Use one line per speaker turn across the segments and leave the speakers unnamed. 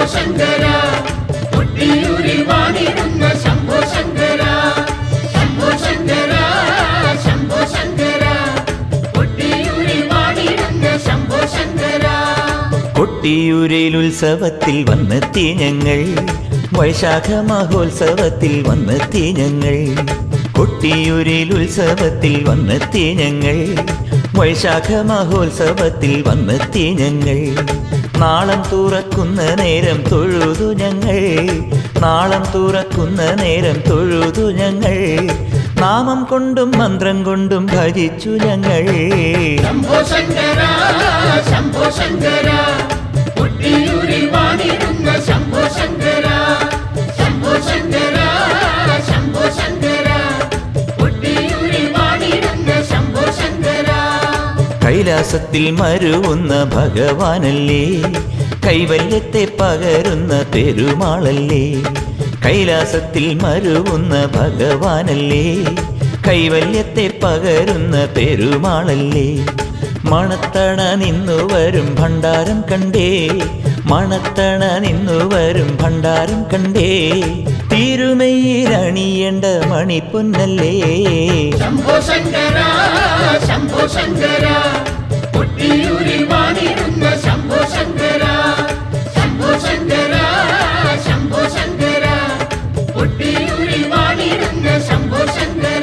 ശങ്കര കൊട്ടിയൂരിൽ വാണിടുന്ന ശംഭോ ശങ്കര ശംഭോ ശങ്കര ശംഭോ ശങ്കര കൊട്ടിയൂരിൽ വാണിടുന്ന ശംഭോ ശങ്കര
കൊട്ടിയൂരിൽ ഉത്സവത്തിൽ വന്നെത്തി ഞങ്ങൾ വൈശാഖ മഹോത്സവത്തിൽ വന്നെത്തി ഞങ്ങൾ കൊട്ടിയൂരിൽ ഉത്സവത്തിൽ വന്നെത്തി ഞങ്ങൾ വൈശാഖ മഹോത്സവത്തിൽ വന്നെത്തി ഞങ്ങൾ നാളം തുറക്കുന്ന നേരം തൊഴുതു ഞങ്ങൾ നാളം തുറക്കുന്ന നേരം തൊഴുതു ഞങ്ങൾ നാമം കൊണ്ടും മന്ത്രം കൊണ്ടും ഭജിച്ചു ഞങ്ങൾ
ശംഭോ ശങ്കര ശംഭോ ശങ്കര കൊട്ടിയൂരിൽ വാണിടുന്ന ശംഭോ ശങ്കര ശംഭോ ശങ്കര ശംഭോ ശങ്കര കൊട്ടിയൂരിൽ വാണിടുന്ന ശംഭോ ശങ്കര
കൈലാസത്തിൽ മരുവുന്ന ഭഗവാനല്ലേ കൈവല്യത്തെ പകരുന്ന പെരുമാളല്ലേ കൈലാസത്തിൽ മരുവുന്ന ഭഗവാനല്ലേ കൈവല്യത്തെ പകരുന്ന പെരുമാളല്ലേ മണത്തണ നിന്നു വരും ഭണ്ഡാരം കണ്ടേ മണത്തണ നിന്നു വരും ഭണ്ഡാരം കണ്ടേ തിരുമയിൽ അണിയേണ്ട മണിപ്പൊന്നല്ലേ
ശംഭോ ശങ്കര ശംഭോ ശങ്കര കൊട്ടിയൂരിൽ വാണിടുന്ന ശംഭോ ശങ്കര ശംഭോ ശങ്കര ശംഭോ ശങ്കര കൊട്ടിയൂരിൽ വാണിടുന്ന ശംഭോ ശങ്കര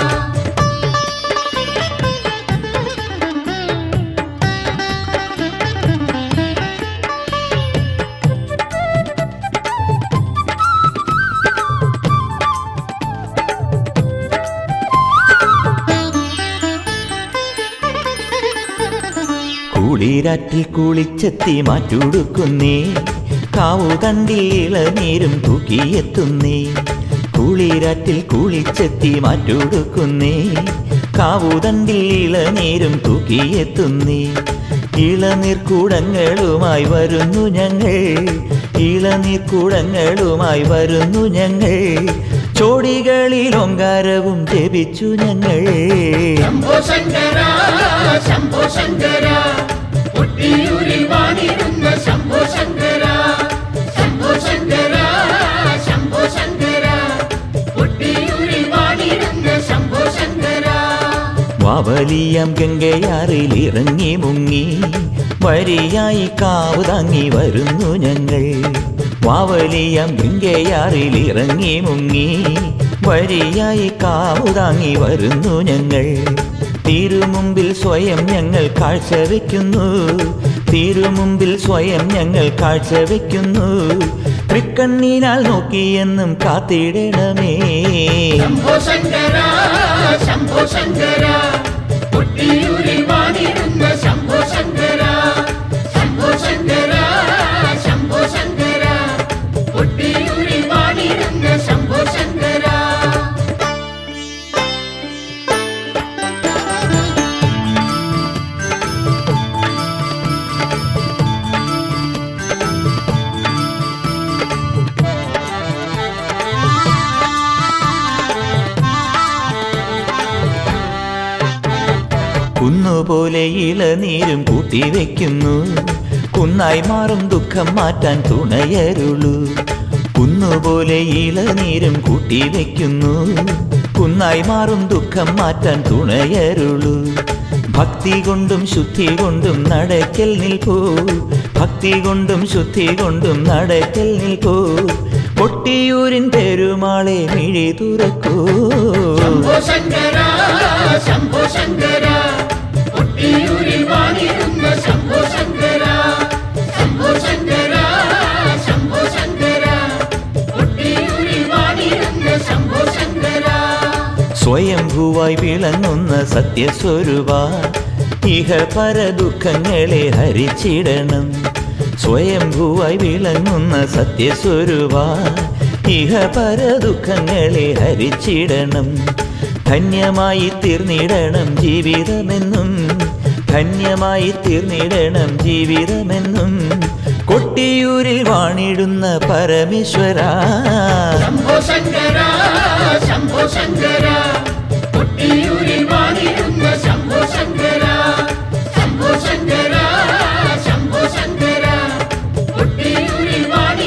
കൂളിരാറ്റിൽ കുളിച്ചെത്തി മാറ്റുടുക്കുന്നേ കാവു തണ്ടിൽ ഇളനീരും തൂക്കിയെത്തുന്നേ കൂളിരാറ്റിൽ കുളിച്ചെത്തി മാറ്റുടുക്കുന്നേ കാവു തണ്ടിൽ ഇളനീരും തൂക്കിയെത്തുന്നേ ഇളനീർക്കൂടങ്ങളുമായി വരുന്നു ഞങ്ങൾ ഇളനീർക്കൂടങ്ങളുമായി വരുന്നു ഞങ്ങൾ ചോടികളിൽ ഓങ്കാരവും ജപിച്ചു ഞങ്ങൾ
ശംഭോ ശങ്കര ശംഭോ ശങ്കര കൊട്ടിയൂരിൽ വാണിടുന്ന ശംഭോ ശങ്കര ശംഭോ ശങ്കര ശംഭോ ശങ്കര കൊട്ടിയൂരിൽ വാണിടുന്ന ശംഭോ ശങ്കര
വാവലിയം ഗംഗയാറിൽ ഇറങ്ങി മുങ്ങി വരിയായി കാവ് താങ്ങി വരുന്നു ഞങ്ങൾ വാവലിയം ഗംഗയാറിൽ ഇറങ്ങി മുങ്ങി വരിയായി കാവ് താങ്ങി വരുന്നു ഞങ്ങൾ തിരുമുമ്പിൽ സ്വയം ഞങ്ങൾ കാഴ്ചവെക്കുന്നു തിരുമുമ്പിൽ സ്വയം ഞങ്ങൾ കാഴ്ചവെക്കുന്നു തൃക്കണ്ണീനാൽ നോക്കിയെന്നും കാത്തിടണമേ
ശംഭോ ശങ്കര ശംഭോ ശങ്കര കൊട്ടിയൂരിൽ വാണിടുന്ന ശംഭോ ശങ്കര ശംഭോ ശങ്കര ശംഭോ ശങ്കര കൊട്ടിയൂരിൽ വാണിടുന്ന ശംഭോ ശങ്കര
കുന്നുപോലെ ഇളനീരും കൂട്ടിവെക്കുന്നു കുന്നായി മാറും ദുഃഖം മാറ്റാൻ തുണയരുളൂ കുന്നുപോലെ ഇളനീരും കൂട്ടിവെക്കുന്നു കുന്നായി മാറും ദുഃഖം മാറ്റാൻ തുണയരുളൂ ഭക്തി കൊണ്ടും ശുദ്ധി കൊണ്ടും നടക്കൽ നിൽക്കൂ ഭക്തി കൊണ്ടും ശുദ്ധി കൊണ്ടും നടക്കൽ നിൽക്കൂ കൊട്ടിയൂരിൻ പെരുമാളെ മിഴി തുറക്കൂ
ശംഭോ ശങ്കര ശംഭോ ശങ്കര കൊട്ടിയൂരിൽ വാണിടുന്ന ശംഭോ ശങ്കര ശംഭോ ശങ്കര ശംഭോ ശങ്കര കൊട്ടിയൂരിൽ വാണിടുന്ന ശംഭോ ശങ്കര
സ്വയംഭൂവായി വിളങ്ങുന്ന സത്യസ്വരൂപ ഇഹ പര ദുഃഖങ്ങളെ ഹരിച്ചിടണം സ്വയംഭൂവായി വിളങ്ങുന്ന സത്യസ്വരൂപ ഇഹ പര ദുഃഖങ്ങളെ ഹരിച്ചിടണം ധന്യമായി തീർന്നിടണം ജീവിതമെന്നും ധന്യമായി തീർന്നിടണം ജീവിതമെന്നും കൊട്ടിയൂരിൽ വാണിടുന്ന പരമേശ്വര
ശംഭോ ശങ്കര ശംഭോ ശങ്കര കൊട്ടിയൂരിൽ വാണിടുന്ന ശംഭോ ശങ്കര ശംഭോ ശങ്കര ശംഭോ ശങ്കര കൊട്ടിയൂരിൽ വാണി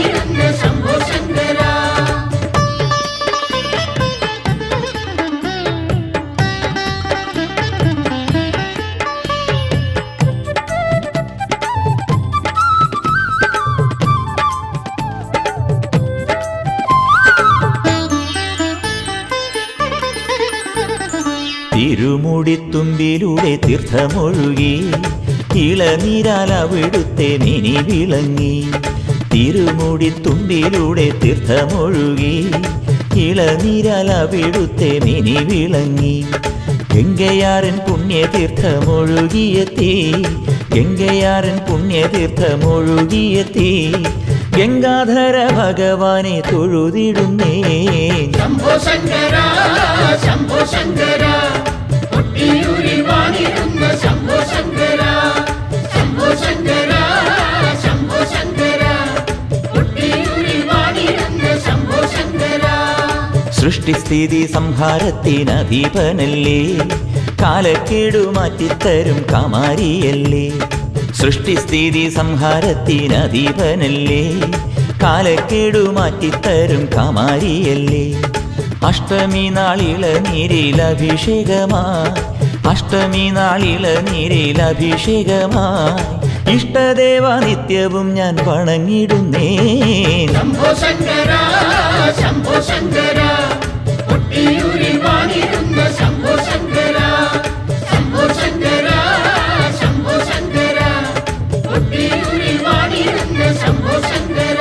തിരുമുടിത്തുമ്പിലൂടെ തീർത്ഥമൊഴുകി ഇളനീരാൽ അവിടുത്തെ മിനി വിളങ്ങി തിരുമുടിത്തുമ്പിലൂടെ തീർത്ഥമൊഴുകി ഇളനീരാൽ അവിടുത്തെ മിനി വിളങ്ങി ഗംഗയാരൻ പുണ്യതീർത്ഥമൊഴുകിയെത്തി ഗംഗയാരൻ പുണ്യതീർത്ഥമൊഴുകിയെത്തി ഗംഗാധര ഭഗവാനെ തൊഴുതിടുന്നേ
ശംഭോ ശങ്കര ശംഭോ ശങ്കര കൊട്ടിയൂരിൽ വാണിടുന്ന ശംഭോ ശങ്കര ശംഭോ ശങ്കര ശംഭോ ശങ്കര കൊട്ടിയൂരിൽ വാണിടുന്ന ശംഭോ ശങ്കര
സൃഷ്ടിസ്ഥിതി സംഹാരത്തിനധീപനല്ലേ കാലക്കേടു മാറ്റിത്തരും കമാരിയല്ലേ സൃഷ്ടിസ്ഥിതി സംഹാരത്തിനധീപനല്ലേ കാലക്കേടു മാറ്റിത്തരും കമാരിയല്ലേ അഷ്ടമി നാളിള നീരിൽ അഭിഷേകമായി അഷ്ടമി നാളിള നീരിൽ അഭിഷേകമായി ഇഷ്ടദേവ നിത്യവും ഞാൻ വണങ്ങിടുന്നേ
ശംഭോ ശങ്കര ശംഭോ ശങ്കര കൊട്ടിയൂരിൽ വാണിടുന്ന ശംഭോ ശങ്കര ശംഭോ ശങ്കര ശംഭോ ശങ്കര കൊട്ടിയൂരിൽ വാണിടുന്ന ശംഭോ ശങ്കര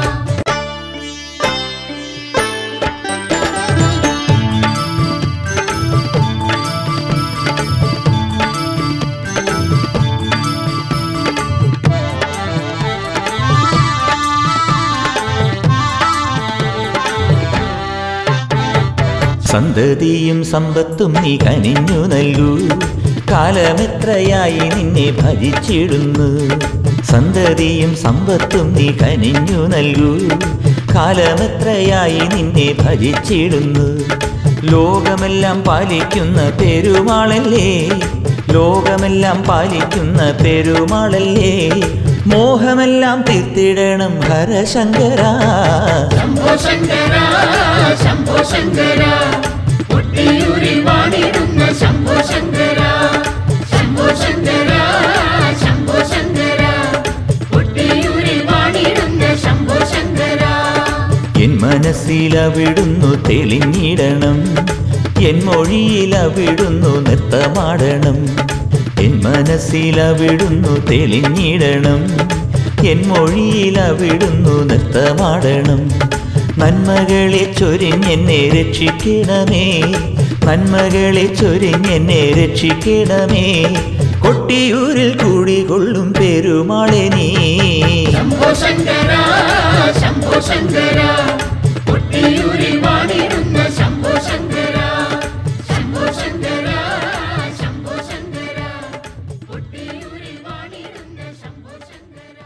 സന്തതിയും സമ്പത്തും നീ കനിഞ്ഞു നൽകൂ കാലമെത്രയായി നിന്നെ ഭജിച്ചിടുന്നു സന്തതിയും സമ്പത്തും നീ കനിഞ്ഞു നൽകൂ കാലമെത്രയായി നിന്നെ ഭജിച്ചിടുന്നു ലോകമെല്ലാം പാലിക്കുന്ന പെരുമാളല്ലേ ലോകമെല്ലാം പാലിക്കുന്ന പെരുമാളല്ലേ മോഹമെല്ലാം തീർത്തിടണം ഹരശങ്കര
ശംഭോ ശങ്കര ശംഭോ ശങ്കര കൊട്ടിയൂരിൽ വാണിടുന്ന ശംഭോ ശങ്കര ശംഭോ ശങ്കര ശംഭോ ശങ്കര കൊട്ടിയൂരിൽ വാണിടുന്ന ശംഭോ ശങ്കര
എൻ മനസ്സിലവിടുന്നു തെളിഞ്ഞിടണം എൻ മൊഴിയിലവിടുന്നു നൃത്തമാടണം എൻ മനസ്സിലവിടുന്നു തെളിഞ്ഞിടണം എൻ മൊഴിയിലവിടുന്നു നൃത്തമാടണം നന്മകളെ ചൊരിഞ്ഞെന്നെ രക്ഷിക്കണമേ നന്മകളെ ചൊരിഞ്ഞെന്നെ രക്ഷിക്കണമേ കൊട്ടിയൂരിൽ കൂടികൊള്ളും പെരുമാളെ നീ
ശംഭോ ശങ്കര ശംഭോ ശങ്കര കൊട്ടിയൂരിൽ വാണിടുന്ന ശംഭോ ശങ്കര ശംഭോ ശങ്കര ശംഭോ ശങ്കര കൊട്ടിയൂരിൽ വാണിടുന്ന ശംഭോ ശങ്കര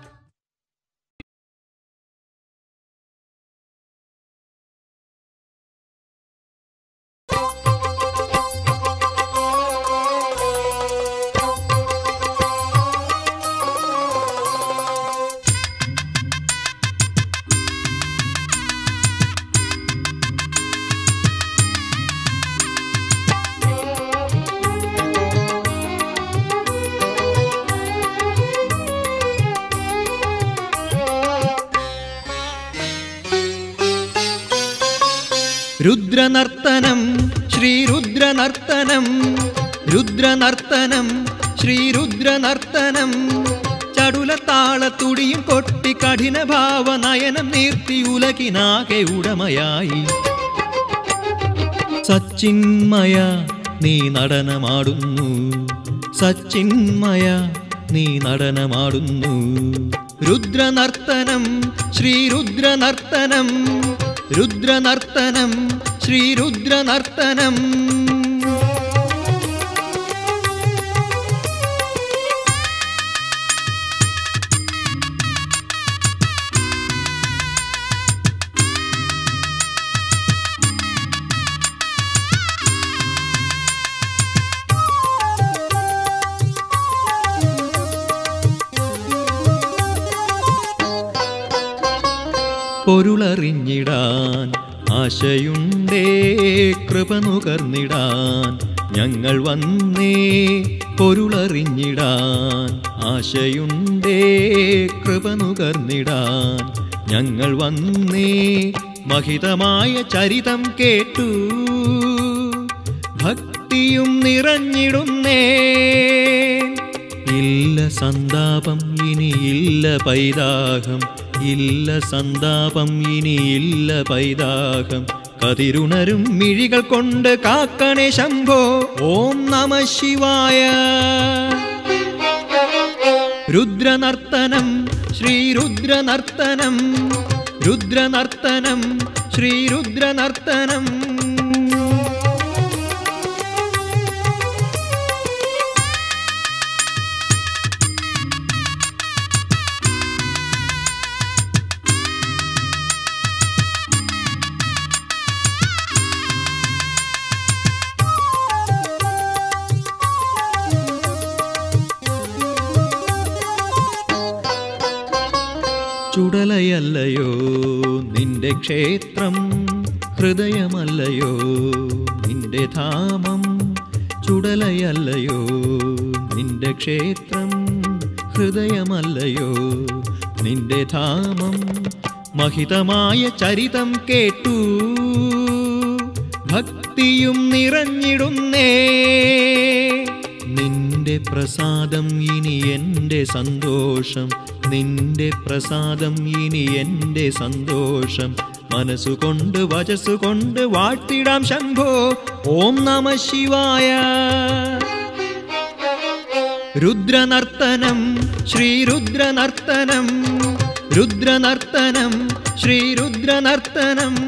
രുദ്രനർത്തനം ശ്രീരുദ്രനർത്തനം രുദ്രനർത്തനം ശ്രീരുദ്രനർത്തനം ചടുലത്താളത്തുടിയും കൊട്ടി കഠിന ഭാവ നയനം നീർത്തി ഉലകിനാകെ ഉടമയായി സച്ചിന്മയ നീ നടനമാടുന്നു സച്ചിന്മയ നീ നടനമാടുന്നു രുദ്രനർത്തനം ശ്രീരുദ്രനർത്തനം രുദ്രനർത്തനം ശ്രീരുദ്രനർത്തനം പൊരുളറിഞ്ഞിടാൻ ആശയുണ്ടേ കൃപ നുകർന്നിടാൻ ഞങ്ങൾ വന്നേ പൊരുളറിഞ്ഞിടാൻ ആശയുണ്ടേ കൃപ നുകർന്നിടാൻ ഞങ്ങൾ വന്നേ മഹിതമായ ചരിതം കേട്ടു ഭക്തി ഭക്തിയും നിറഞ്ഞിടുന്നേ ഇല്ല സന്താപം ഇനിയില്ല പൈതാഹം ഇല്ല സന്താപം ഇനിയില്ല പൈതാഹം കതിരുണരും മിഴികൾ കൊണ്ട് കാക്കണേ ശംഭോ ഓം നമ ശിവായ രുദ്രനർത്തനം ശ്രീരുദ്രനർത്തനം രുദ്രനർത്തനം ശ്രീരുദ്രനർത്തനം ചുടലയല്ലയോ നിന്റെ ക്ഷേത്രം ഹൃദയമല്ലയോ നിന്റെ ധാമം ചുടലയല്ലയോ നിന്റെ ക്ഷേത്രം ഹൃദയമല്ലയോ നിന്റെ ധാമം മഹിതമായ ചരിതം കേട്ടു ഭക്തിയും നിറഞ്ഞിടുന്നേ നിന്റെ പ്രസാദം ഇനി എൻ്റെ സന്തോഷം നിന്റെ പ്രസാദം ഇനി എൻ്റെ സന്തോഷം മനസ്സുകൊണ്ട് വചസ്സുകൊണ്ട് വാട്ടിടാം ശംഭോ ഓം നമ ശിവായ രുദ്രനർത്തനം ശ്രീരുദ്രനർത്തനം രുദ്രനർത്തനം ശ്രീരുദ്രനർത്തനം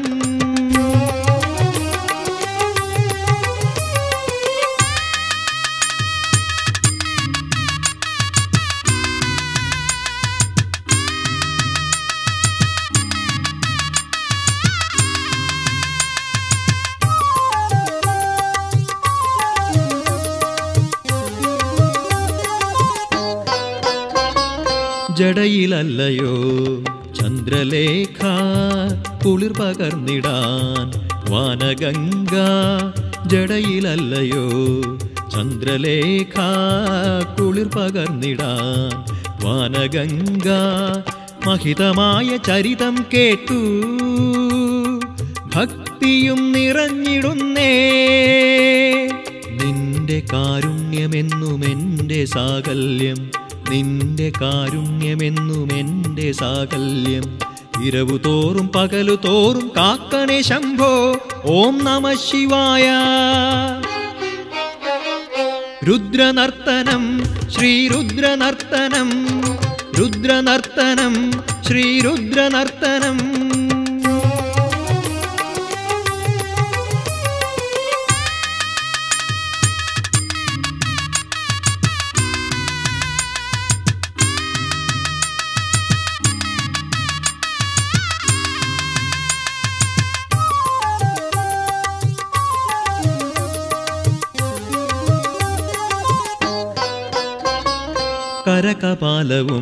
ജടയിലല്ലയോ ചന്ദ്രലേഖ കുളിർ പകർന്നിടാൻ വാനഗംഗ ജടയിലല്ലയോ ചന്ദ്രലേഖ കുളിർ പകർന്നിടാൻ വാനഗംഗ മഹിതമായ ചരിതം കേട്ടു ഭക്തിയും നിറഞ്ഞിടുന്നേ നിന്റെ കാരുണ്യമെന്നും എൻ്റെ സാകല്യം നിന്റെ കാരുണ്യമെന്നും എൻ്റെ സാകല്യം ഇരവു തോറും പകലു തോറും കാക്കണേ ശംഭോ ഓം നമ ശിവായ രുദ്രനർത്തനം ശ്രീരുദ്രനർത്തനം രുദ്രനർത്തനം ശ്രീരുദ്രനർത്തനം കരകപാലവും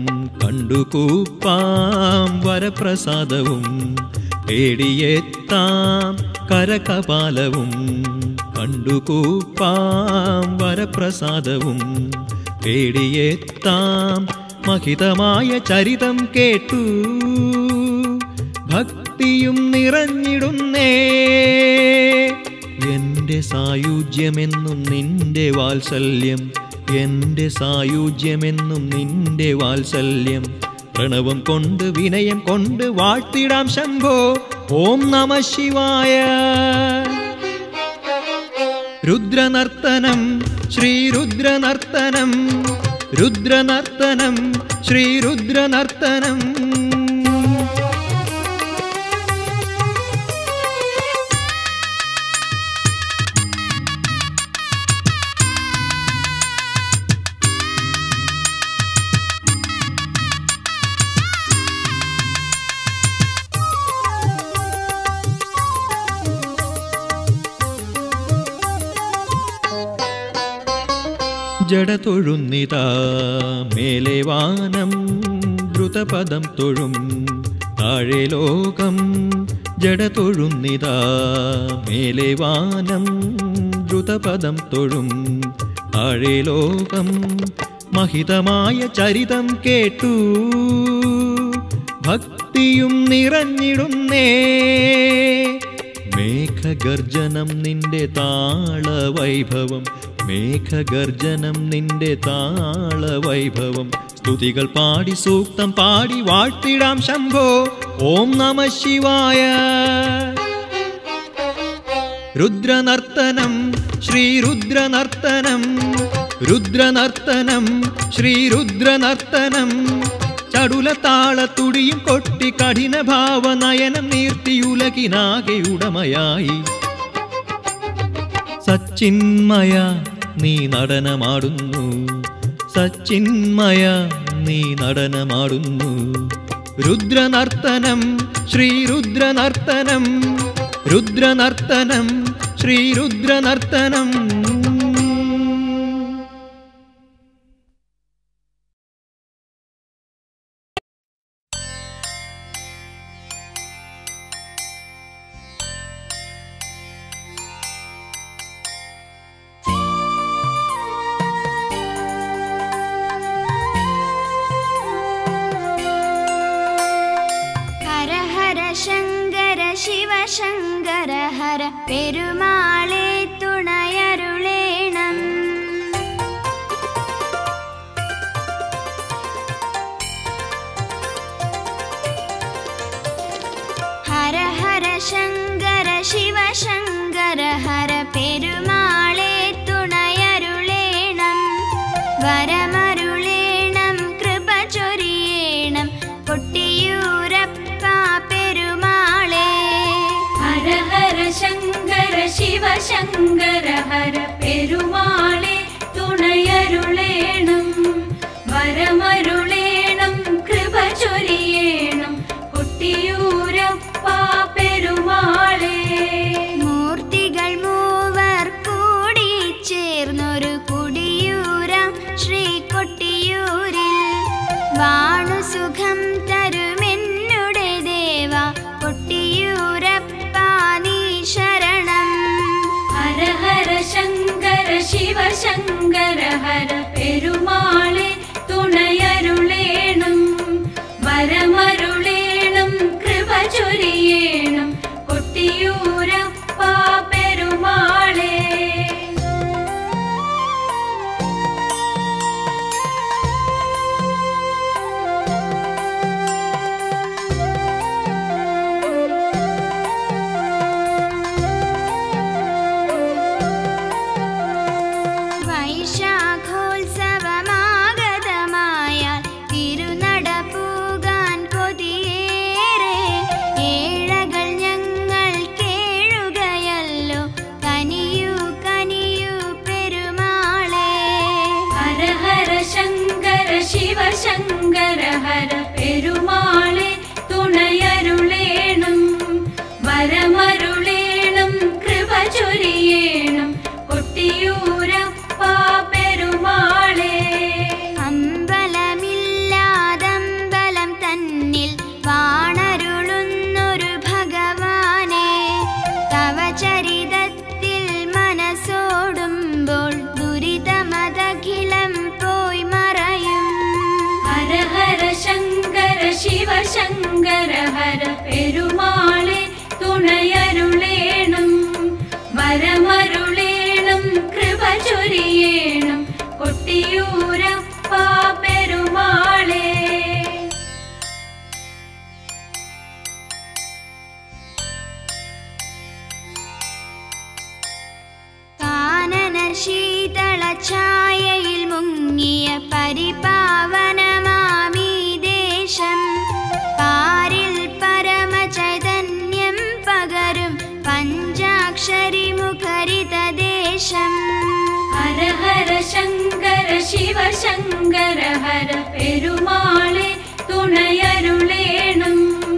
കണ്ടുകൂപ്പാം വരപ്രസാദവും തേടിയെത്താം കരകപാലവും കണ്ടുകൂപ്പാം വരപ്രസാദവും തേടിയെത്താം മഹിതമായ ചരിതം കേട്ടു ഭക്തിയും നിറഞ്ഞിടുന്നേ എന്റെ സായുജ്യമെന്നും നിന്റെ വാത്സല്യം എന്റെ സായുജ്യമെന്നും നിന്റെ വാത്സല്യം പ്രണവം കൊണ്ട് വിനയം കൊണ്ട് വാഴ്ത്തിടാം ശംഭോ ഓം നമ ശിവായ രുദ്രനർത്തനം ശ്രീരുദ്രനർത്തനം രുദ്രനർത്തനം ശ്രീരുദ്രനർത്തനം ജട തൊഴുന്നിതാ മേലെ വാനം ദ്രുതപദം തൊഴും താഴെ ലോകം ജട തൊഴുന്നിതാ മേലെ വാനം ദ്രുതപദം തൊഴും താഴെ ലോകം മഹിതമായ ചരിതം കേട്ടു ഭക്തിയും നിറഞ്ഞിടുന്നേ മേഘഗർജനം നിന്റെ താളവൈഭവം മേഘഗർജനം നിന്റെ താളവൈഭവം സ്തുതികൾ പാടി സൂക്തം പാടി വാഴ്ത്തിടാം ശംഭോ ഓം നമ ശിവായ രുദ്രനർത്തനം ശ്രീരുദ്രനർത്തനം രുദ്രനർത്തനം ശ്രീരുദ്രനർത്തനം ചടുല താളത്തുടിയും കൊട്ടി കഠിന ഭാവനയനം നീർത്തിയുലകിനാകെ ഉടമയായി സച്ചിന്മയ നീ നടനമാടുന്നു സച്ചിന്മയ നീ നടനമാടുന്നു രുദ്രനർത്തനം ശ്രീരുദ്രനർത്തനം രുദ്രനർത്തനം ശ്രീരുദ്രനർത്തനം
ഹര ഹര ശങ്കര ശിവ ശങ്കര ഹര പെരുമാളെ തുണയരുളേണം ഹര ഹര ശങ്കര ശിവ ശങ്കര ഹര പെരുമാളെ തുണയരുളേണം വരമരുളേണം കൃപ ചൊരിയേണം കൊട്ടിയൂരപ്പ പെരുമാളെ
ഹര ഹര ശങ്കര ശിവ ശങ്കര ഹര പെരുമാളെ തുണയരുളേണം വരമരുളേണം കൃപ ചൊരിയേണം കൊട്ടിയൂരപ്പ പെരുമാളെ
മൂർത്തികൾ മൂവർ കൂടി ചേർന്നൊരു കുടിയൂരാം ശ്രീ കൊട്ടിയൂരിൽ വാണു സുഖം തരുമെന്നുടെ ദേവ കൊട്ടിയൂരപ്പ നീ ശരണം
ഹര ഹര ശങ്കര ശിവ ശങ്കര ഹര പെരുമാളെ തുണയരുളേണം വരമരുളേണം കൃപ ചൊരിയേണം കൊട്ടിയൂരപ്പ പെരുമാളെ
വൈശാഖോത്സവമാഗതമായാൽ തിരുനട പൂകാൻ കൊതിയേറെ ഏഴകൾ ഞങ്ങൾ കേഴുകയല്ലോ കനിയൂ കനിയൂ പെരുമാളെ
ഹര ഹര ശങ്കര ശിവ ശങ്കര ഹര പെരുമാളെ തുണയരുളേണം വരമരുളേണം കൃപ ചൊരിയേണം കൊട്ടിയൂരപ്പ പെരുമാളെ
അമ്പലമില്ലാതമ്പലം തന്നിൽ വാണരുളുന്നൊരു ഭഗവാനെ തവ ചരിതത്തിൽ മനസ്സോടുമ്പോൾ ദുരിതമതഖിലം പോയി മറയും
ഹര ഹര ശങ്കര ശിവ ശങ്കര ഹര പെരുമാളെ തുണയരുളേണം വരമരുളേണം കൃപ ചൊരിയേണം കൊട്ടിയൂരപ്പ പെരുമാളെ
കാനന ശീതള ഛായയിൽ മുങ്ങിയ പരിപാവനമാമീ ദേശം പാരിൽ പരമചൈതന്യം പകരും പഞ്ചാക്ഷരി മുഖരിത ദേശം
ഹര ഹര ശങ്കര ശിവ ശങ്കര ഹര പെരുമാളെ തുണയരുളേണം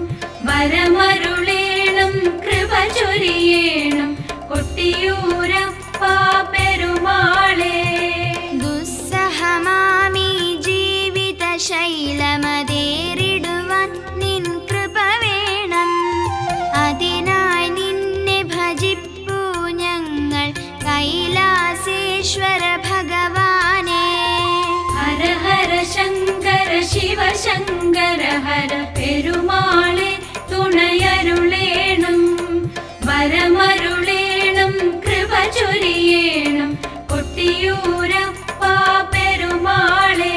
വരമരുളേണം കൃപ ചൊരിയേണം കൊട്ടിയൂരപ്പ പെരുമാളെ
ദുസ്സഹമാമീ ജീവിത ശൈലമതേറിടുവാൻ നിൻ കൃപ വേണം അതിനായി നിന്നെ ഭജിപ്പൂ ഞങ്ങൾ കൈലാസേശ്വര ഭഗവാനെ
ഹര ഹര ശങ്കര ശിവ ശങ്കര ഹര പെരുമാളെ തുണയരുളേണം വരമരുളേണം കൃപ ചൊരിയേണം കൊട്ടിയൂരപ്പ പെരുമാളേ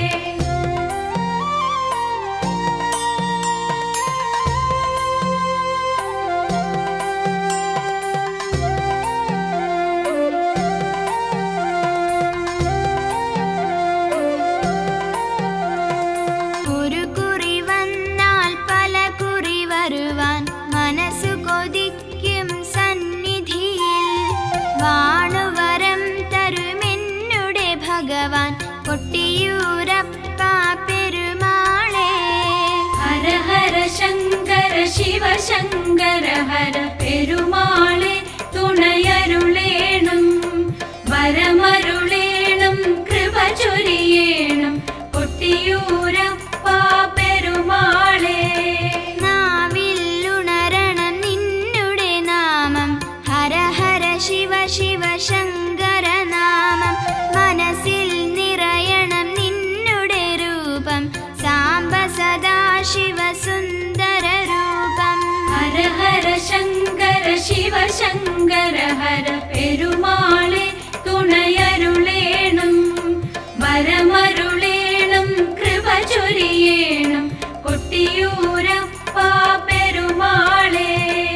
ഒരു കുറി വന്നാൽ പല കുറി വരുവാൻ മനസ്സു കൊതിക്കും സന്നിധിയിൽ വാണുവരം തരുമെന്നുടെ ഭഗവാൻ കൊട്ടിയൂരപ്പ പെരുമാളേ
ഹര ഹര ശങ്കര ശിവ ശങ്കര ഹര പെരുമാളെ തുണയരുളേണം വരമരുളേണം കൃപ ചൊരിയേണം കൊട്ടിയൂരപ്പ പെരുമാളെ
നാവിൽ ഉണരണം നിന്നുടെ നാമം ഹര ഹര ശിവ ശിവ ശങ്കര നാമം മനസ്സിൽ നിറയണം നിന്നുടെ രൂപം സാംബ സദാ ശിവ സുന്ദര രൂപം
ഹര ഹര ശങ്കര ശിവ ശങ്കര ഹര പെരുമാളെ തുണയരുളേണം വരമരുളേണം കൃപ ചൊരിയേണം കൊട്ടിയൂരപ്പ പെരുമാളെ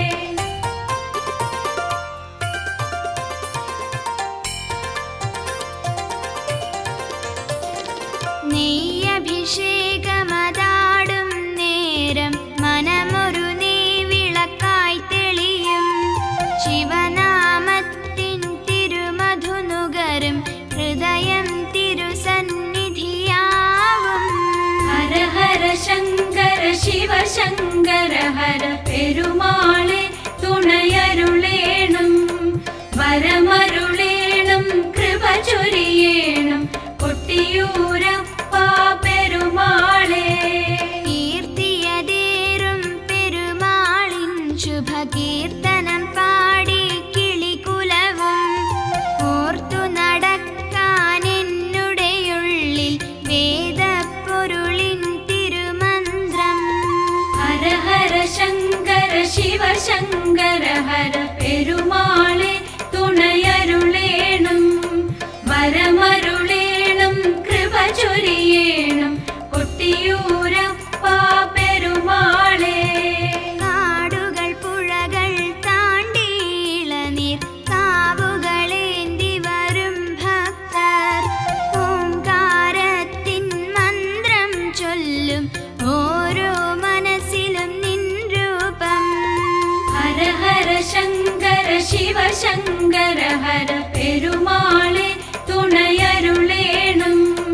നെയ്യഭിഷേകമതാടും നേരം മനമൊരു നെയ്വിളക്കായി തെളിയും ശിവനാമത്തിൻ തിരുമധുനുകരും ഹൃദയം തിരുസന്നിധിയാവും
ഹര ഹര ശങ്കര ശിവ ശങ്കര ഹര പെരുമാളെ തുണയരുളേണം വരമരുളേണം കൃപ ചൊരിയേണം കൊട്ടിയൂരപ്പ പെരുമാളെ
കീർത്തിയതേറും പെരുമാളിൻ ശുഭകീർത്തനം പാടി കിളികുലവും ഓർത്തു നടക്കാൻ എന്നുടെയുള്ളിൽ വേദപ്പൊരുളിൻ തിരുമന്ത്രം
ഹര ഹര ശങ്കര ശിവ ശങ്കര ഹര പെരുമാളെ തുണയരുളേണം വരമരുളേണം കൃപ ചൊരിയേണം കൊട്ടിയൂരപ്പ പെരുമാളെ
കാടുകൾ പുഴകൾ താണ്ടി ഇളനീർ കാവുകളേന്തി വരും ഭക്തർ ഓംകാരത്തിൻ മന്ത്രം ചൊല്ലും ഓരോ മനസ്സിലും നിൻ രൂപം
ഹര ഹര ശങ്കര ശിവ ശങ്കര ഹര പെരുമാളെ തുണയരുളേണം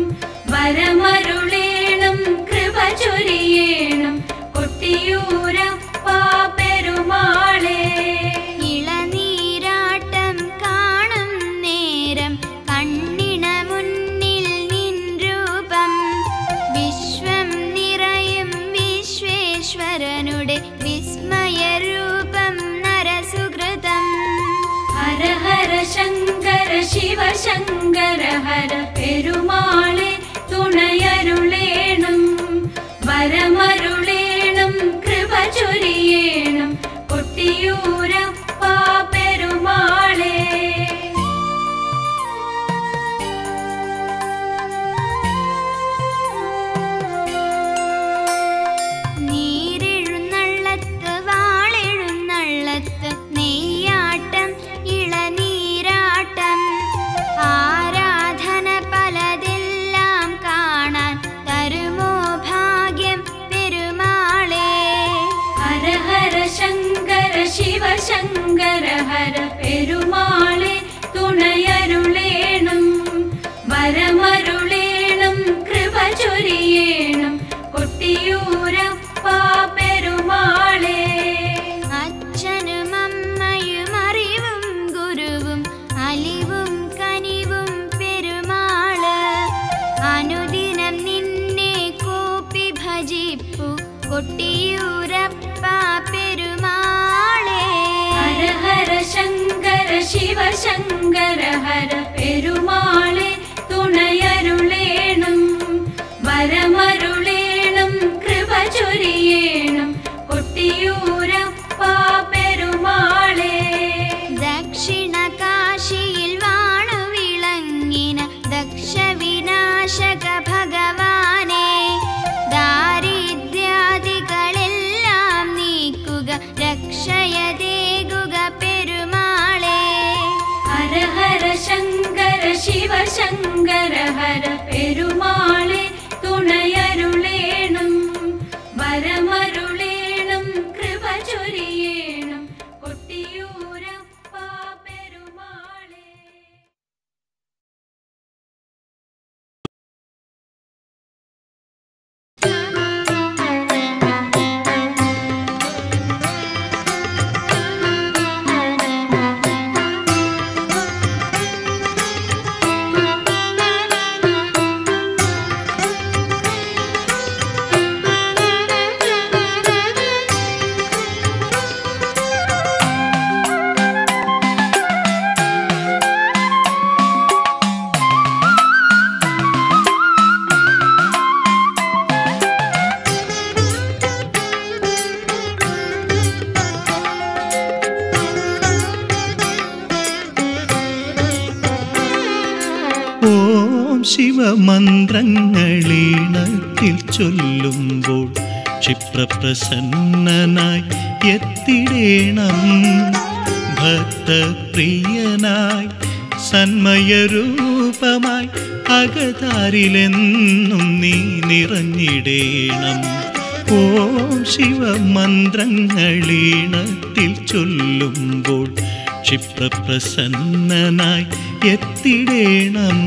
വരമരുളേണം കൃപ ചൊരിയേണം കൊട്ടിയൂരപ്പ പെരുമാളെ
ഇളനീരാട്ടം കാണും നേരം കണ്ണിണ മുന്നിൽ നിൻ രൂപം വിശ്വം നിറയും വിശ്വേശ്വരനുടെ വിസ്മയരൂപം നരസുഹൃതം
ഹര ഹര ശങ്കര ശിവ ശങ്കര ഹര പെരുമാളെ തുണയരുളേണം വരമരുളേണം കൃപ ചൊരിയേണം കൊട്ടിയൂരപ്പ പെരുമാളെ
നീരെഴുന്നള്ളത്ത് വാളെഴുന്നള്ളത്ത് നെയ്യാട്ടം ഇളനീരാട്ടം ആരാധന പലതെല്ലാം കാണാൻ തരുമോ ഭാഗ്യം പെരുമാളേ
ഹര ഹര ശങ്കര ശിവ ശങ്കര ഹര പെരുമാളെ തുണയരുളേണം വരമരുളേണം കൃപ ചൊരിയേണം കൊട്ടിയൂരപ്പ പെരുമാളെ
അച്ഛനും അമ്മയും അറിവും ഗുരുവും അലിവും കനിവും പെരുമാള് അനുദിനം നിന്നെ കൂപ്പി ഭജിപ്പു കൊട്ടിയൂരപ്പ പെരുമാളേ
ഹര ഹര ശങ്കര ശിവ ശങ്കര ഹര പെരുമാളെ തുണയരുളേണം വരമരുളേണം കൃപ ചൊരിയേണം കൊട്ടിയൂരപ്പ പെരുമാളെ ശിവശങ്കര ഹര പെരുമാളെ തുണയരുളേണം വരമരുളേണം കൃപ ചൊരിയേണം കൊട്ടിയൂരപ്പ പെരുമാളെ
ഓം ശിവമന്ത്രങ്ങളീണത്തിൽ ചൊല്ലുമ്പോൾ ക്ഷിപ്രപ്രസന്നനായി എത്തിടേണം ഭക്തപ്രിയനായി സന്മയരൂപമായി അകതാരിലെന്നും നീ നിറഞ്ഞിടേണം ഓം ശിവമന്ത്രങ്ങളീണത്തിൽ ചൊല്ലുമ്പോൾ ക്ഷിപ്രപ്രസന്നനായി എത്തിടേണം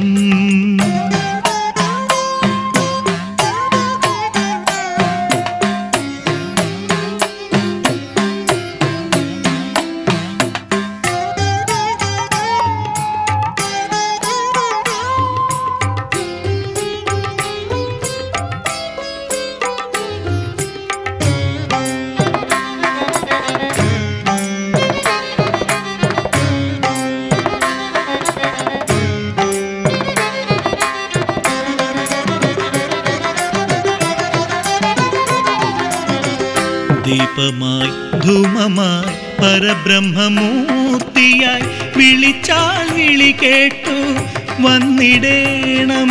ദീപമായി ധൂമമായി പരബ്രഹ്മമൂർത്തിയായി വിളിച്ചാൽ വിളി കേട്ടു വന്നിടേണം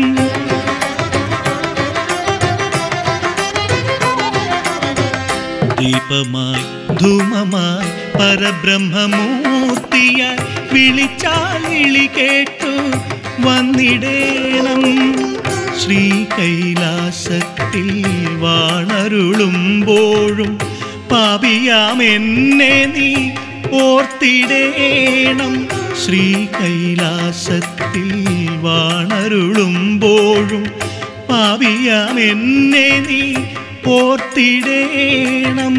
ദീപമായി ധൂമമായി പരബ്രഹ്മമൂർത്തിയായി വിളിച്ചാൽ വിളി കേട്ടു വന്നിടേണം ശ്രീ കൈലാസത്തിൽ വാണരുളുമ്പോഴും പാപിയാം എന്നെ നീ ഓർത്തിടേണം ശ്രീ കൈലാസത്തിൽ വാണരുളുമ്പോഴും പാപിയാം എന്നെ നീ ഓർത്തിടേണം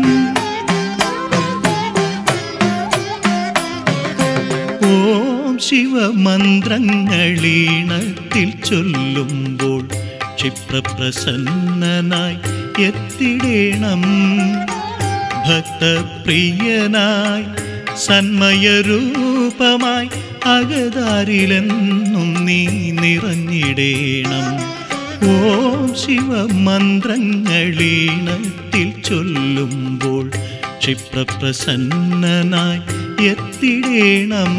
ഓം ശിവമന്ത്രങ്ങളീണത്തിൽ ചൊല്ലുമ്പോൾ ക്ഷിപ്രപ്രസന്നനായി എത്തിടേണം ഭക്തപ്രിയനായി സന്മയരൂപമായി അകതാരിലെന്നും നീ നിറഞ്ഞിടേണം ഓം ശിവമന്ത്രങ്ങളീണത്തിൽ ചൊല്ലുമ്പോൾ ക്ഷിപ്രപ്രസന്നനായി എത്തിടേണം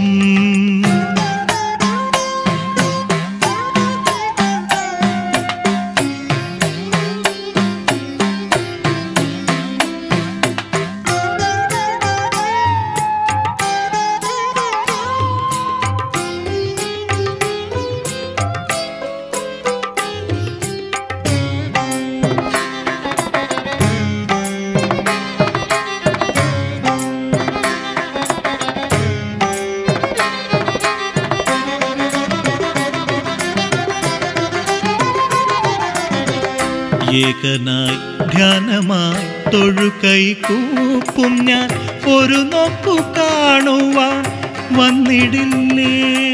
ഏകനായി ധ്യാനമായി തൊഴുകൈ കൂപ്പും ഞാൻ ഒരു നോക്കു കാണുവാൻ വന്നിടില്ലേ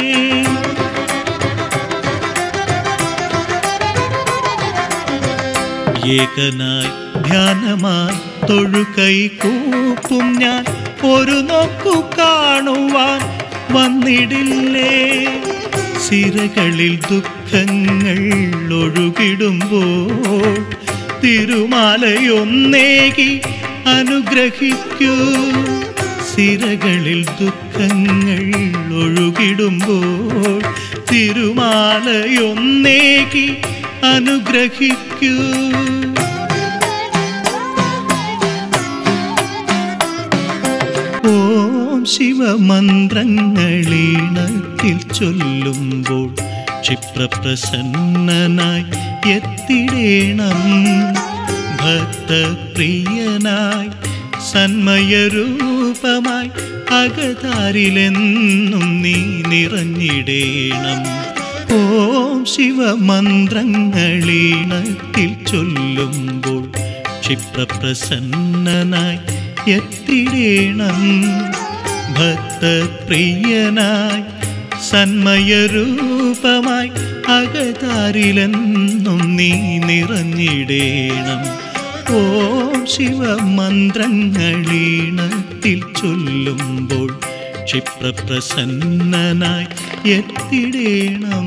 ഏകനായി ധ്യാനമായി തൊഴുകൈ കൂപ്പും ഞാൻ ഒരു നോക്കു കാണുവാൻ വന്നിടില്ലേ സിരകളിൽ ദുഃഖങ്ങൾ ഒഴുകിടുമ്പോൾ തിരുമാലയൊന്നേകി അനുഗ്രഹിക്കൂ സിരകളിൽ ദുഃഖങ്ങൾ ഒഴുകിടുമ്പോൾ തിരുമാലയൊന്നേകി അനുഗ്രഹിക്കൂ ഓം ശിവമന്ത്രങ്ങളീണത്തിൽ ചൊല്ലുമ്പോൾ ക്ഷിപ്രപ്രസന്നനായി എത്തിടേണം ഭക്തപ്രിയനായി സന്മയരൂപമായി അകതാരിലെന്നും നീ നിറഞ്ഞിടേണം ഓം ശിവമന്ത്രങ്ങളീണത്തിൽ ചൊല്ലുമ്പോൾ ക്ഷിപ്രപ്രസന്നനായി എത്തിടേണം ഭക്തപ്രിയനായി സന്മയരൂപമായി അകതാരിലെന്നും നീ നിറഞ്ഞിടേണം ഓം ശിവമന്ത്രങ്ങളീണത്തിൽ ചൊല്ലുമ്പോൾ ക്ഷിപ്രപ്രസന്നനായി എത്തിടേണം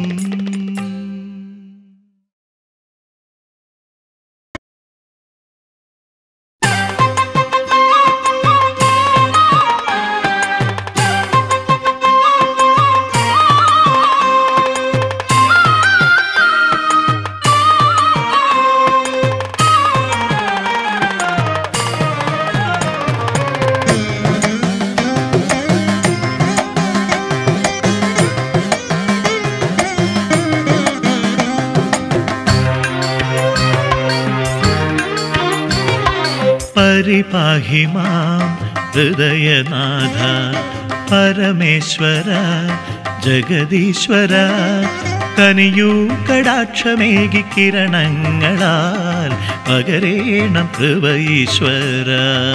പരിപാഹി മാം ഹൃദയനാഥ പരമേശ്വര ജഗദീശ്വര കനിയൂ കടാക്ഷമേകി കിരണങ്ങളാൽ പകരേണം കൃപ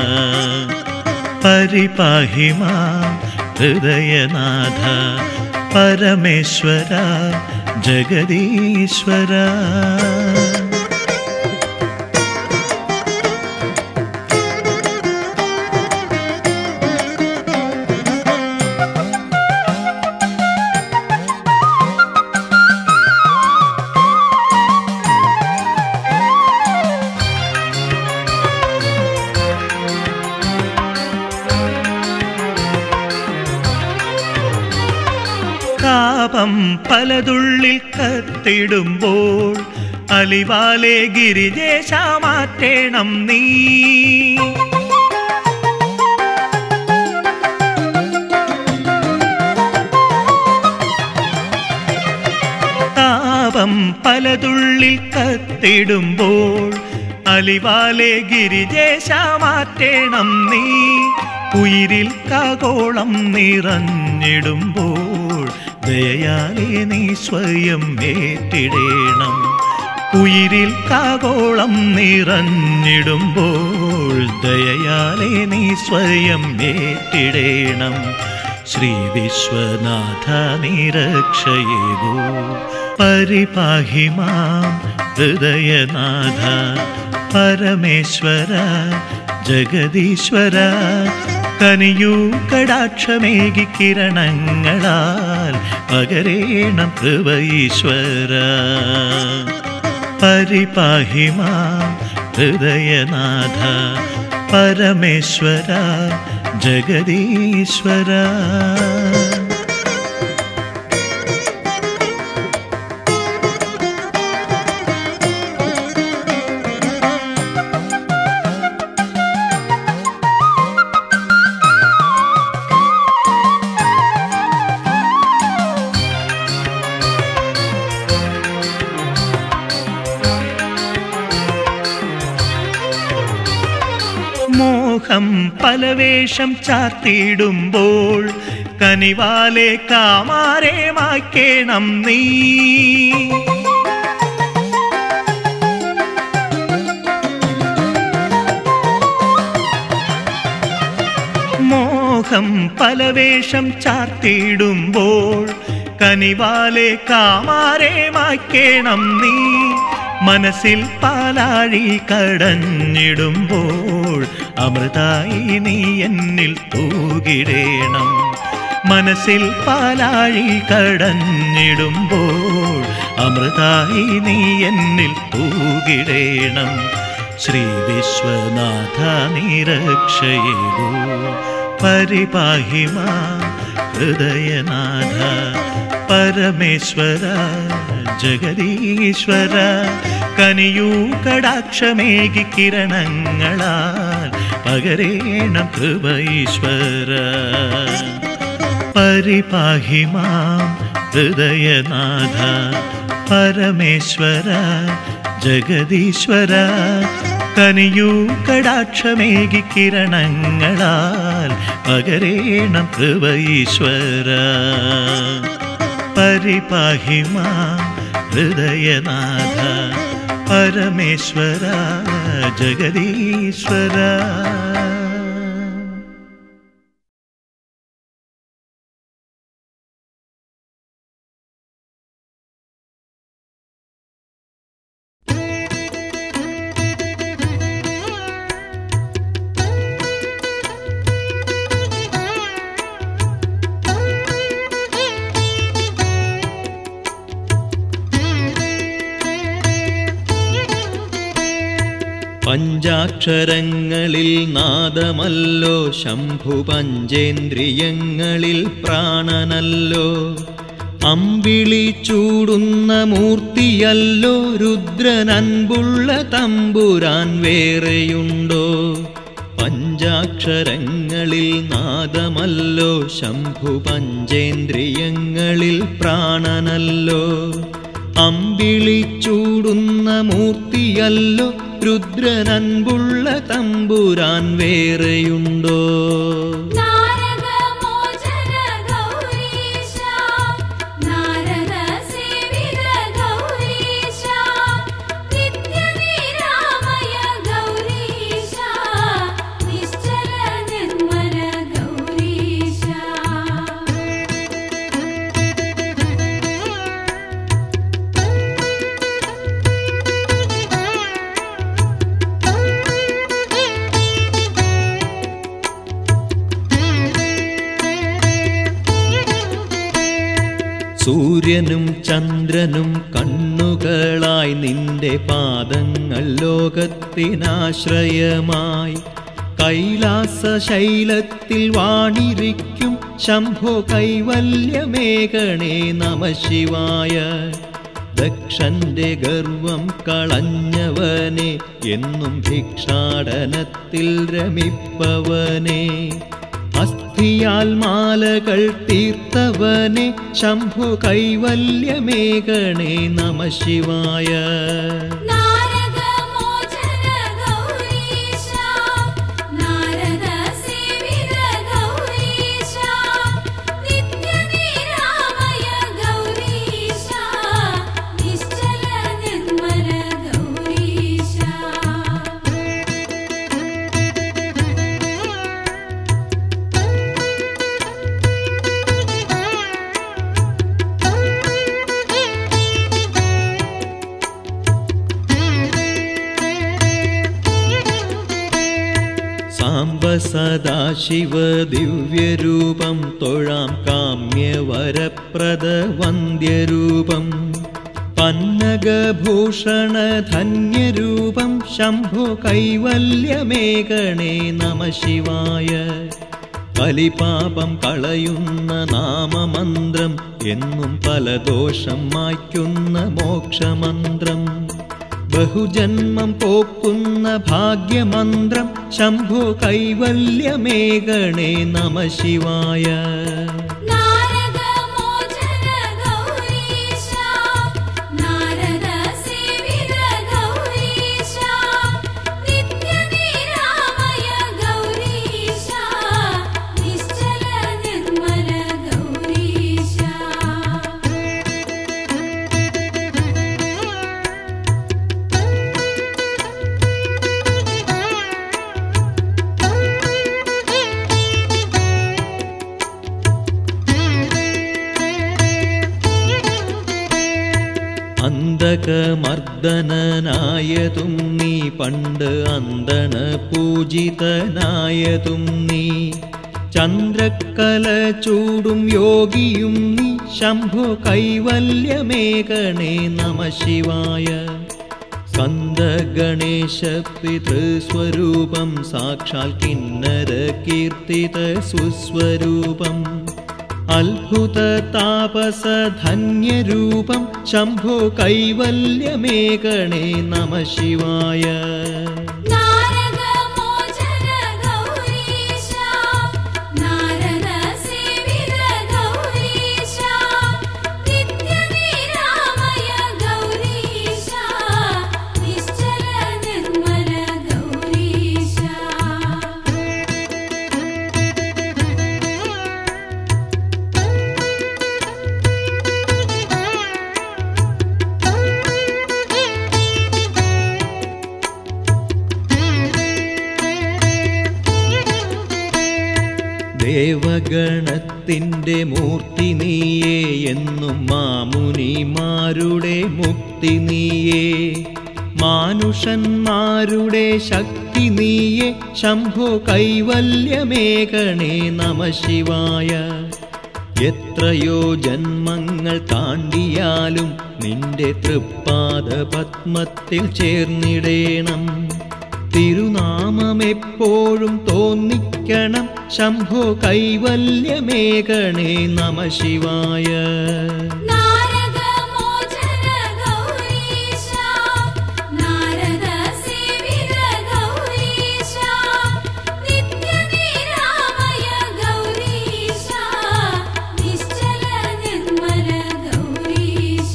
പരിപാഹി മാം ഹൃദയനാഥ പരമേശ്വര ജഗദീശ്വര താപം പലതുള്ളിൽ കത്തിടുമ്പോൾ അലിവാലെ ഗിരിജേശ മാറ്റേണം നീ താപം പലതുള്ളിൽ കത്തിടുമ്പോൾ അലിവാലെ ഗിരിജേശ മാറ്റേണം നീ ഉയിരിൽ കാകോളം നിറഞ്ഞിടുമ്പോൾ ദയാലേ നീ സ്വയം ഏറ്റിടേണം ഉയിരിൽ കാകോളം നിറഞ്ഞിടുമ്പോൾ ദയാലേ നീ സ്വയം ഏറ്റിടേണം ശ്രീ വിശ്വനാഥ നിരക്ഷയേകോ പരിപാഹി മാം ഹൃദയനാഥ പരമേശ്വര ജഗദീശ്വര കനിയൂ കടാക്ഷമേകി കിരണങ്ങളാൽ പകരേണം കൃപ ഈശ്വര പരിപാഹി മാം ഹൃദയനാഥ പരമേശ്വര ജഗദീശ്വര മോഹം പലവേഷം ചാർത്തിയിടുമ്പോൾ കനിവാലെ കാമാരെ മായ്ക്കേണം നീ മോഹം പലവേഷം ചാർത്തിയിടുമ്പോൾ കനിവാലെ കാമാരെ മായ്ക്കേണം നീ മനസ്സിൽ പാലാഴി കടഞ്ഞിടുമ്പോൾ അമൃതായി നീ എന്നിൽ തൂകിടേണം മനസ്സിൽ പാലാഴി കടഞ്ഞിടുമ്പോൾ അമൃതായി നീ എന്നിൽ തൂകിടേണം ശ്രീ വിശ്വനാഥ നിരക്ഷയേകോ പരിപാഹി മാം ഹൃദയനാഥ പരമേശ്വര ജഗദീശ്വര കനിയൂ കടാക്ഷമേകി കിരണങ്ങളാൽ പകരേണം കൃപ ഈശ്വര പരിപാഹി മാം ഹൃദയനാഥ പരമേശ്വര ജഗദീശ്വര കനിയൂ കടാക്ഷമേകി കിരണങ്ങളാൽ പകരേണം കൃപ പരിപാഹിമാ ഹൃദയനാഥ പരമേശ്വര ജഗദീശ്വര പഞ്ചാക്ഷരങ്ങളിൽ നാദമല്ലോ ശംഭു പഞ്ചേന്ദ്രിയങ്ങളിൽ പ്രാണനല്ലോ അമ്പിളി ചൂടുന്ന മൂർത്തിയല്ലോ രുദ്രനൻപുള്ള തമ്പുരാൻ വേറെയുണ്ടോ പഞ്ചാക്ഷരങ്ങളിൽ നാദമല്ലോ ശംഭു പഞ്ചേന്ദ്രിയങ്ങളിൽ പ്രാണനല്ലോ അമ്പിളി ചൂടുന്ന മൂർത്തിയല്ലോ രുദ്രനൻപുള്ള തമ്പുരാൻ വേറെയുണ്ടോ
നാരദമോചന ഗൗരീശ നാരദ സേവിത ഗൗരീശ നിത്യനിരാമയ ഗൗരീശ നിശ്ചല നിർമ്മല ഗൗരീശ
സൂര്യനും ചന്ദ്രനും കണ്ണുകളായി നിന്റെ പാദങ്ങൾ ലോകത്തിനാശ്രയമായി കൈലാസ ശൈലത്തിൽ വാണിരിക്കും ശംഭോ കൈവല്യമേകണേ നമ ശിവായ ദക്ഷന്റെ ഗർവം കളഞ്ഞവനെ എന്നും ഭിക്ഷാടനത്തിൽ രമിപ്പവനെ അസ്ഥിയാൽ മാലകൾ തീർത്തവനെ ശംഭു കൈവല്യമേകണേ നമ ശിവായ
നാരദമോചന ഗൗരീശ നാരദ സേവിത ഗൗരീശ നിത്യനിരാമയ ഗൗരീശ നിശ്ചല നിർമ്മല ഗൗരീശ
സാംബ സദാശിവ ദിവ്യരൂപം തൊഴാം കാമ്യവരപ്രദ വന്ദ്യരൂപം പന്നഗഭൂഷണ ധന്യരൂപം ശംഭു കൈവല്യമേകണേ നമ ശിവായ കലിപാപം കളയുന്ന നാമമന്ത്രം എന്നും പല ദോഷം മായ്ക്കുന്ന മോക്ഷമന്ത്രം ബഹുജന്മം പോക്കുന്ന ഭാഗ്യമന്ത്രം ശംഭോ കൈവല്യമേകണേ നമ ശിവായ
നാരദമോചന ഗൗരീശ നാരദ സേവിത ഗൗരീശ നിത്യനിരാമയ ഗൗരീശ നിശ്ചല നിർമ്മല ഗൗരീശ
അന്തകമർദ്ദനായതും നീ പണ്ട് അന്തണ പൂജിതനായതും നീ ചന്ദ്രക്കല ചൂടും യോഗിയും നീ ശംഭു കൈവല്യമേകണേ നമ ശിവായ സ്കന്ദ ഗണേശ പിതൃസ്വരൂപം സാക്ഷാൽ കിന്നര കീർത്തിത സുസ്വരൂപം അത്ഭുത താപസ ധന്യരൂപം ശംഭോ കൈവല്യമേകണേ നമ ശിവായ
നാരദമോചന ഗൗരീശ നാരദ സേവിത ഗൗരീശ
ദേവഗണത്തിൻ്റെ മൂർത്തി നീയേ എന്നും മാമുനിമാരുടെ മുക്തി നീയേ മാനുഷന്മാരുടെ ശക്തി നീയേ ശംഭോ കൈവല്യമേകണേ നമ ശിവായ എത്രയോ ജന്മങ്ങൾ താണ്ടിയാലും നിന്റെ തൃപ്പാദ പത്മത്തിൽ ചേർന്നിടേണം തിരുനാമമെപ്പോഴും തോന്നിക്കണം ശംഭോ കൈവല്യമേകണേ നമ ശിവായ
നാരദമോചന ഗൗരീശ നാരദ സേവിത ഗൗരീശ നിത്യനിരാമയ ഗൗരീശ നിശ്ചല നിർമ്മല ഗൗരീശ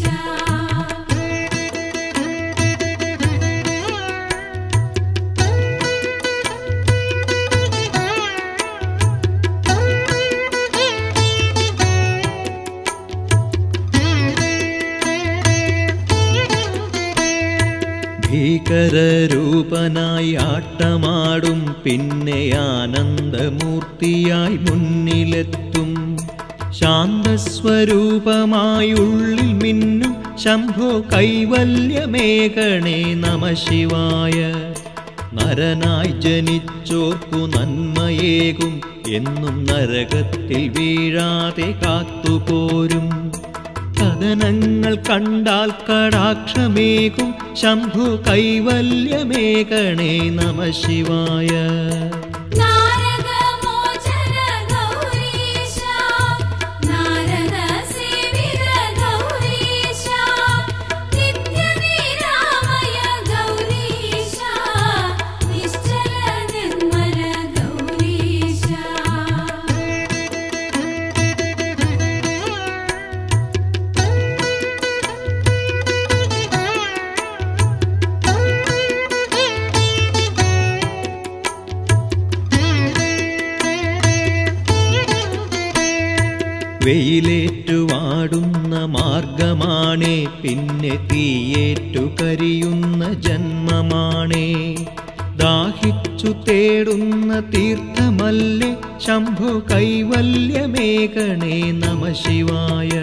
ഭീകരരൂപനായി ആട്ടമാടും പിന്നെ ആനന്ദമൂർത്തിയായി മുന്നിലെത്തും ശാന്തസ്വരൂപമായി ഉള്ളിൽ മിന്നും ശംഭോ കൈവല്യമേകണേ നമ ശിവായ നരനായി ജനിച്ചോർക്കു നന്മയേകും എന്നും നരകത്തിൽ വീഴാതെ കാത്തുപോരും കഥനങ്ങൾ കണ്ടാൽ കടാക്ഷമേകും ശംഭു കൈവല്യമേകണേ നമ ശിവായ
നാരദമോചന ഗൗരീശ നാരദ സേവിത ഗൗരീശ നിത്യനിരാമയ ഗൗരീശ നിശ്ചല നിർമ്മല ഗൗരീശ
വെയിലേറ്റുവാടുന്ന മാർഗമാണേ പിന്നെ തീയേറ്റു കരിയുന്ന ജന്മമാണേ ദാഹിച്ചു തേടുന്ന തീർത്ഥമല്ലേ ശംഭു കൈവല്യമേകണേ നമ ശിവായ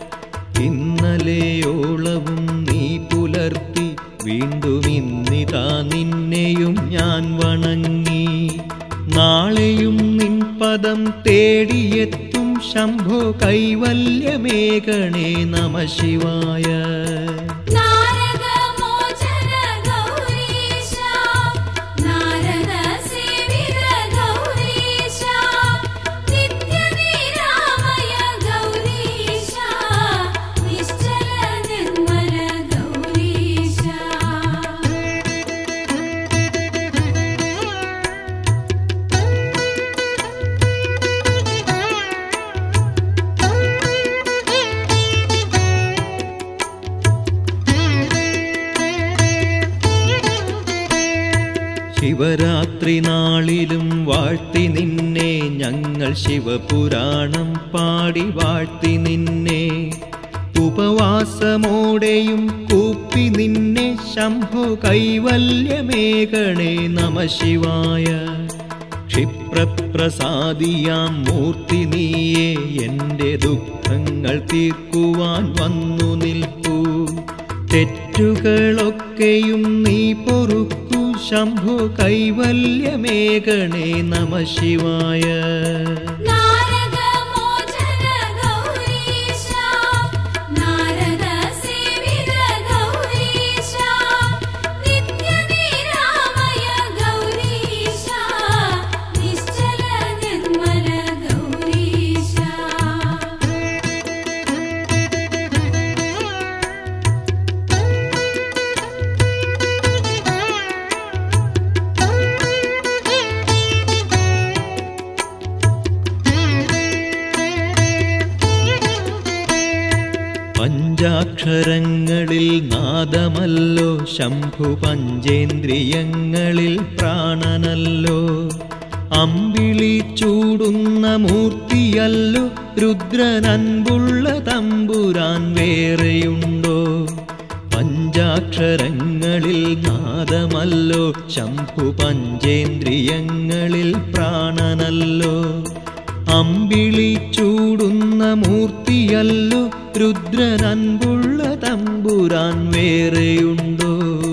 ഇന്നലെയോളവും നീ പുലർത്തി വീണ്ടും ഇന്നിതാ നിന്നെയും ഞാൻ വണങ്ങി നാളെയും നിൻ പദം തേടിയെത്തും ശംഭോ കൈവല്യമേകണേ നമ ശിവായ
നാരദമോചന ഗൗരീശ നാരദ സേവിത ഗൗരീശ നിത്യനിരാമയ ഗൗരീശ നിശ്ചല നിർമ്മല ഗൗരീശ
ശിവരാത്രി നാളിലും വാഴ്ത്തി നിന്നെ ഞങ്ങൾ ശിവപുരാണം പാടി വാഴ്ത്തി നിന്നെ ഉപവാസമോടെയും കൂപ്പി നിന്നെ ശംഭു കൈവല്യമേകണേ നമ ശിവായ ക്ഷിപ്രപ്രസാദിയാം മൂർത്തി നീയേ എൻ്റെ ദുഃഖങ്ങൾ തീർക്കുവാൻ വന്നു നിൽപ്പൂ തെറ്റുകളൊക്കെയും നീ പൊറുക്കൂ ശംഭു കൈവല്യമേകണേ നമ ശിവായ
നാരദമോചന ഗൗരീശ നാരദ സേവിത ഗൗരീശ നിത്യനിരാമയ ഗൗരീശ നിശ്ചല നിർമ്മല ഗൗരീശ
പഞ്ചാക്ഷരങ്ങളിൽ നാദമല്ലോ ശംഭു പഞ്ചേന്ദ്രിയങ്ങളിൽ പ്രാണനല്ലോ അമ്പിളി ചൂടുന്ന മൂർത്തിയല്ലോ രുദ്രനൻപുള്ള തമ്പുരാൻ വേറെയുണ്ടോ പഞ്ചാക്ഷരങ്ങളിൽ നാദമല്ലോ ശംഭു പഞ്ചേന്ദ്രിയങ്ങളിൽ പ്രാണനല്ലോ അമ്പിളി ചൂടുന്ന മൂർത്തിയല്ലോ രുദ്രൻ അൻപുള്ള തമ്പുരാൻ വേറെയുണ്ടോ